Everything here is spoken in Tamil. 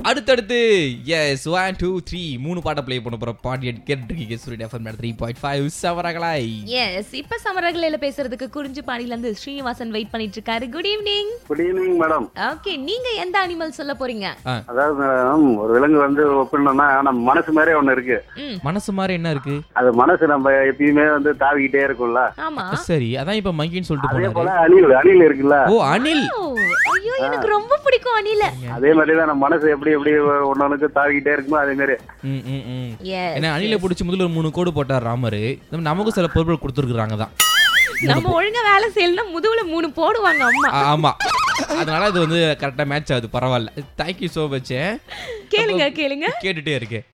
அடுத்தடுத்து எஸ் ஒன் டூ த்ரீ மூணு பாட்டை ப்ளே பண்ண போற பாட்டு கேட்டுருக்கீங்க Suryan FM three point five சவரகலாய் எஸ் இப்ப சமரகலையில பேசுறதுக்கு குறிஞ்சி பாடியில இருந்து ஸ்ரீனிவாசன் வெயிட் பண்ணிட்டு இருக்காரு good evening good evening madam okay நீங்க எந்த அனிமல் சொல்ல போறீங்க அதாவது மேடம் ஒரு விலங்கு வந்து ஒப்பிடணும்னா நம்ம மனசு மாதிரியே ஒண்ணு இருக்கு ம் மனசு மாதிரி என்ன இருக்கு அது மனசு நம்ம எப்பயுமே வந்து தாவிக்கிட்டே இருக்கும்ல ஆமா சரி அதான் இப்ப மங்கின்னு சொல்லிட்டு அதே போல போனாரு அணில் அணில் இருக்குல்ல ஓ அனில் ஓ, ஐயோ எனக்கு ரொம்ப பிடிக்கும் அணில அதே மாதிரி தான் நம்ம மனசு எப்படி எப்படி ஒன்னொன்னுக்கு தாவிக்கிட்டே இருக்குமோ அதே மாதிரி ம், ம், ம். எஸ் ஏன்னா அணில பிடிச்சி முதல்ல ஒரு மூணு கோடு போட்டார் ராமர் நம்ம நமக்கும் சில பொருட்கள் கொடுத்துருக்குறாங்க தான் நம்ம ஒழுங்கா வேலை செய்யலன்னா முதுகுல மூணு போடுவாங்க அம்மா ஆ, ஆமா அதனால அது வந்து கரெக்டா மேட்ச் ஆகுது பரவாயில்ல தேங்க்யூ ஸோ மச் கேளுங்க கேளுங்க கேட்டுட்டே இருக்கேன்